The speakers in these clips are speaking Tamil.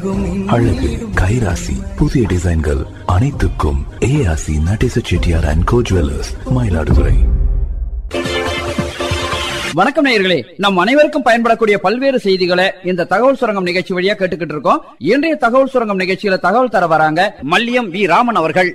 அழகு கைராசி புதிய டிசைன்கள் அனைத்துக்கும் ஏஆசி Natesa Chettiar and co jewellers Mayiladuthurai வணக்கம் நேயர்களே நம் அனைவருக்கும் பயன்படக்கூடிய பல்வேறு செய்திகளை இந்த தகவல் சுரங்கம் நிகழ்ச்சி வழியா கேட்டுக்கிட்டு இருக்கோம் இன்றைய தகவல் சுரங்கம் நிகழ்ச்சியில தகவல் தர வராங்க மல்லியம் வி ராமன் அவர்கள்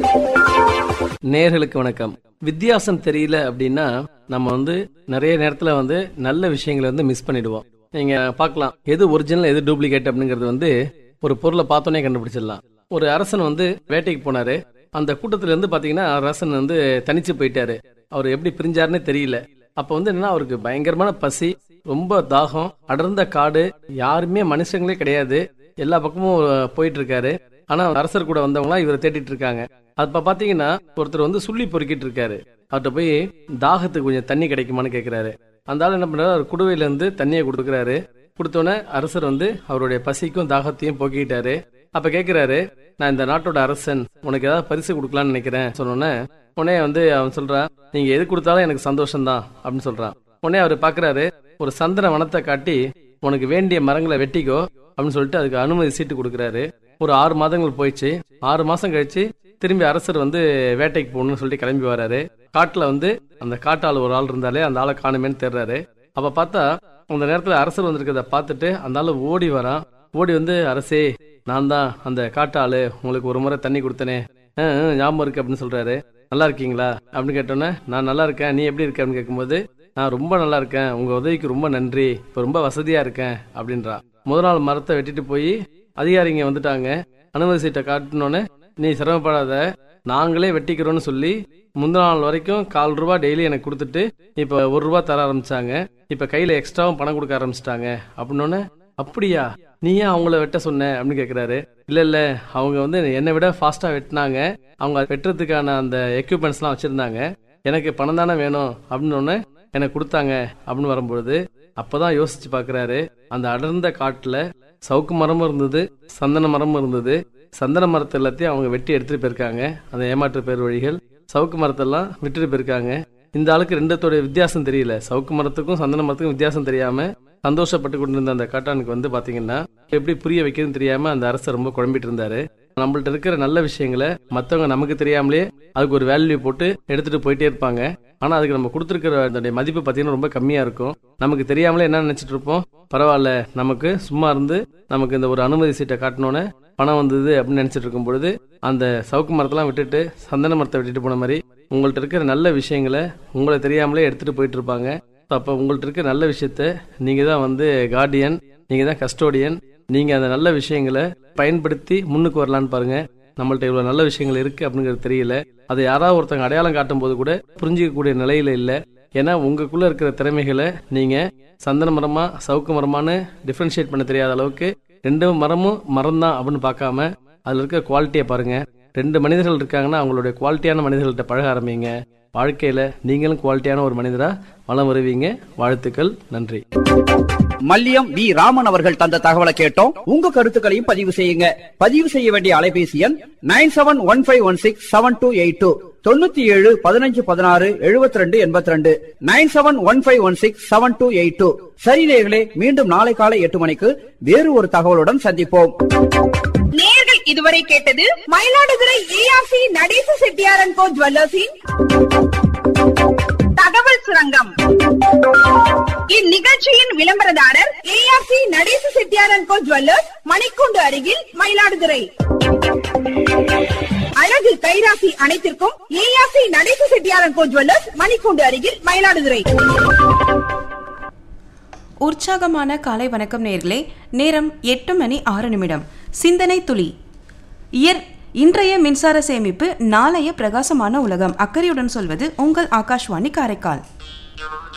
நேர்களுக்கு வணக்கம் வித்தியாசம் தெரியல அப்படின்னா நம்ம வந்து நிறைய நேரத்துல வந்து நல்ல விஷயங்களை வந்து மிஸ் பண்ணிடுவோம் நீங்க பார்க்கலாம் எது ஒரிஜினல் எது டூப்ளிகேட் அப்படிங்கறது வந்து ஒரு பொருளை பார்த்தோன்னே கண்டுபிடிச்சிடலாம் ஒரு அரசன் வந்து வேட்டைக்கு போனாரு அந்த கூட்டத்துல இருந்து பாத்தீங்கன்னா அரசன் வந்து தனிச்சு போயிட்டாரு அவர் எப்படி பிரிஞ்சாருன்னே தெரியல அப்ப வந்து என்னன்னா அவருக்கு பயங்கரமான பசி ரொம்ப தாகம் அடர்ந்த காடு யாருமே மனுஷங்களே கிடையாது எல்லா பக்கமும் போயிட்டு இருக்காரு ஆனா அரசர் கூட வந்தவங்களாம் இவரை தேடிட்டு இருக்காங்க அப்ப பாத்தீங்கன்னா ஒருத்தர் வந்து சுள்ளி பொறுக்கிட்டு இருக்காரு அவர்கிட்ட போய் தாகத்துக்கு கொஞ்சம் தண்ணி கிடைக்குமான்னு கேக்குறாரு அந்த ஆள் என்ன பண்றாரு அவர் குடுவையில இருந்து தண்ணியை கொடுக்குறாரு கொடுத்தோன்னே அரசர் வந்து அவருடைய பசிக்கும் தாகத்தையும் போக்கிட்டாரு அப்ப கேக்குறாரு நான் இந்த நாட்டோட அரசன் உனக்கு ஏதாவது பரிசு கொடுக்கலாம்னு நினைக்கிறேன் சொன்னோன்னே உடனே வந்து அவன் சொல்றான் நீங்க எது கொடுத்தாலும் எனக்கு சந்தோஷம் தான் அப்படின்னு சொல்றான் உடனே அவர் பாக்குறாரு ஒரு சந்திர வனத்தை காட்டி உனக்கு வேண்டிய மரங்களை வெட்டிக்கோ அப்படின்னு சொல்லிட்டு அதுக்கு அனுமதி சீட்டு கொடுக்குறாரு ஒரு ஆறு மாதங்கள் போயிடுச்சு ஆறு மாசம் கழிச்சு திரும்பி அரசர் வந்து வேட்டைக்கு போகணும்னு சொல்லிட்டு கிளம்பி வராரு காட்டுல வந்து அந்த காட்டாள் ஒரு ஆள் இருந்தாலே அந்த ஆளை காணுமேன்னு தேடுறாரு அப்ப பார்த்தா அந்த நேரத்துல அரசர் வந்திருக்கிறத பார்த்துட்டு அந்த ஆளு ஓடி வரான் ஓடி வந்து அரசே நான் தான் அந்த காட்டாளு உங்களுக்கு ஒரு முறை தண்ணி கொடுத்தனே "ஆ, ஆ, ஞாபகம் இருக்கு அப்படின்னு சொல்றாரு நல்லா இருக்கீங்களா அப்படின்னு கேட்டோன்னே நான் நல்லா இருக்கேன் நீ எப்படி இருக்க அப்படின்னு கேட்கும்போது நான் ரொம்ப நல்லா இருக்கேன் உங்க உதவிக்கு ரொம்ப நன்றி இப்ப ரொம்ப வசதியா இருக்கேன் அப்படின்றா முதல் நாள் மரத்தை வெட்டிட்டு போய் அதிகாரிங்க வந்துட்டாங்க அனுமதி சீட்டை காட்டினோன்னே நீ சிரமப்படாத நாங்களே வெட்டிக்கிறோம்னு சொல்லி முந்தின நாள் வரைக்கும் கால் ரூபா டெய்லி எனக்கு கொடுத்துட்டு இப்ப ஒரு ரூபா தர ஆரம்பிச்சாங்க இப்ப கையில எக்ஸ்ட்ராவும் பணம் கொடுக்க ஆரம்பிச்சிட்டாங்க அப்படின்னோடனே அப்படியா நீ ஏன் அவங்கள வெட்ட சொன்ன அப்படின்னு கேக்குறாரு இல்ல இல்ல அவங்க வந்து என்னை விட ஃபாஸ்டா வெட்டினாங்க அவங்க வெட்டுறதுக்கான அந்த எக்யூப்மெண்ட்ஸ் எல்லாம் வச்சிருந்தாங்க எனக்கு பணம் தானே வேணும் அப்படின்னு ஒண்ணு எனக்கு கொடுத்தாங்க அப்படின்னு வரும்பொழுது அப்பதான் யோசிச்சு பாக்குறாரு அந்த அடர்ந்த காட்டுல சவுக்கு மரமும் இருந்தது சந்தன மரமும் இருந்தது சந்தன மரத்தை எல்லாத்தையும் அவங்க வெட்டி எடுத்துட்டு போயிருக்காங்க அந்த ஏமாற்று பேர் வழிகள் சவுக்கு மரத்தெல்லாம் விட்டுட்டு போயிருக்காங்க இந்த ஆளுக்கு ரெண்டத்தோட வித்தியாசம் தெரியல சவுக்கு மரத்துக்கும் சந்தன மரத்துக்கும் வித்தியாசம் தெரியாம சந்தோஷப்பட்டு கொண்டிருந்த அந்த காட்டானுக்கு வந்து பாத்தீங்கன்னா எப்படி புரிய வைக்கிறதுன்னு தெரியாம அந்த அரசர் ரொம்ப குழம்பிட்டு இருந்தாரு நம்மள்ட்ட இருக்கிற நல்ல விஷயங்களை மத்தவங்க நமக்கு தெரியாமலே அதுக்கு ஒரு வேல்யூ போட்டு எடுத்துட்டு போயிட்டே இருப்பாங்க ஆனா அதுக்கு நம்ம கொடுத்துருக்கிற அதனுடைய மதிப்பு பாத்தீங்கன்னா ரொம்ப கம்மியா இருக்கும் நமக்கு தெரியாமலே என்ன நினைச்சிட்டு இருப்போம் பரவாயில்ல நமக்கு சும்மா இருந்து நமக்கு இந்த ஒரு அனுமதி சீட்டை காட்டினோன்னே பணம் வந்தது அப்படின்னு நினைச்சிட்டு இருக்கும் பொழுது அந்த சவுக்கு மரத்தெல்லாம் விட்டுட்டு சந்தன மரத்தை விட்டுட்டு போன மாதிரி உங்கள்ட்ட இருக்கிற நல்ல விஷயங்களை உங்களை தெரியாமலே எடுத்துட்டு போயிட்டு இருப்பாங்க அப்ப உங்கள்ட்ட இருக்கிற நல்ல விஷயத்த நீங்க தான் வந்து கார்டியன் நீங்க தான் கஸ்டோடியன் நீங்க அந்த நல்ல விஷயங்களை பயன்படுத்தி முன்னுக்கு வரலான்னு பாருங்க நம்மள்ட்ட இவ்வளவு நல்ல விஷயங்கள் இருக்கு அப்படிங்கிறது தெரியல அதை யாராவது ஒருத்தங்க அடையாளம் காட்டும் போது கூட புரிஞ்சிக்கக்கூடிய நிலையில இல்ல ஏன்னா உங்களுக்குள்ள இருக்கிற திறமைகளை நீங்க சந்தன மரமா சவுக்கு மரமான்னு டிஃபரன்ஷியேட் பண்ண தெரியாத அளவுக்கு ரெண்டு மரமும் மரம் தான் அப்படின்னு பார்க்காம அதுல இருக்க குவாலிட்டியை பாருங்க ரெண்டு மனிதர்கள் இருக்காங்கன்னா அவங்களுடைய குவாலிட்டியான மனிதர்கள்ட்ட பழக ஆரம்பிங்க வாழ்க்கையில நீங்களும் குவாலிட்டியான ஒரு மனிதரா வளம் வருவீங்க வாழ்த்துக்கள் நன்றி மல்லியம் வி ராமன் அவர்கள் தந்த தகவலை கேட்டோம் உங்க கருத்துக்களையும் பதிவு செய்யுங்க பதிவு செய்ய வேண்டிய அலைபேசி எண் nine seven one five one six seven two eight two தொண்ணூத்தி ஏழு பதினஞ்சு பதினாறு எழுபத்தி ரெண்டு எண்பத்தி ரெண்டு nine seven one five one six seven two eight two சரி நேயர்களே மீண்டும் நாளை காலை எட்டு மணிக்கு வேறு ஒரு தகவலுடன் சந்திப்போம் நேர்கள் இதுவரை கேட்டது மயிலாடுதுறை ஏஆர்சி நடேச செட்டியாரன் கோ ஜுவல்லர்ஸின் தகவல் சுரங்கம் இந்நிகழ்ச்சியின் விளம்பரதாரர் ஏஆர்சி நடேச செட்டியாரன் கோ ஜுவல்லர்ஸ் மணிக்கூண்டு அருகில் மயிலாடுதுறை அழகு கைராசி அனைத்திற்கும் ஏஆர்சி நடேச செட்டியாரன் கோ ஜுவல்லர்ஸ் மணிக்கூண்டு அருகில் மயிலாடுதுறை உற்சாகமான காலை வணக்கம் நேர்களே நேரம் எட்டு மணி ஆறு நிமிடம் சிந்தனை துளி இயற் இன்றைய மின்சார சேமிப்பு நாளைய பிரகாசமான உலகம் அக்கறையுடன் சொல்வது உங்கள் ஆகாஷ்வாணி காரைக்கால்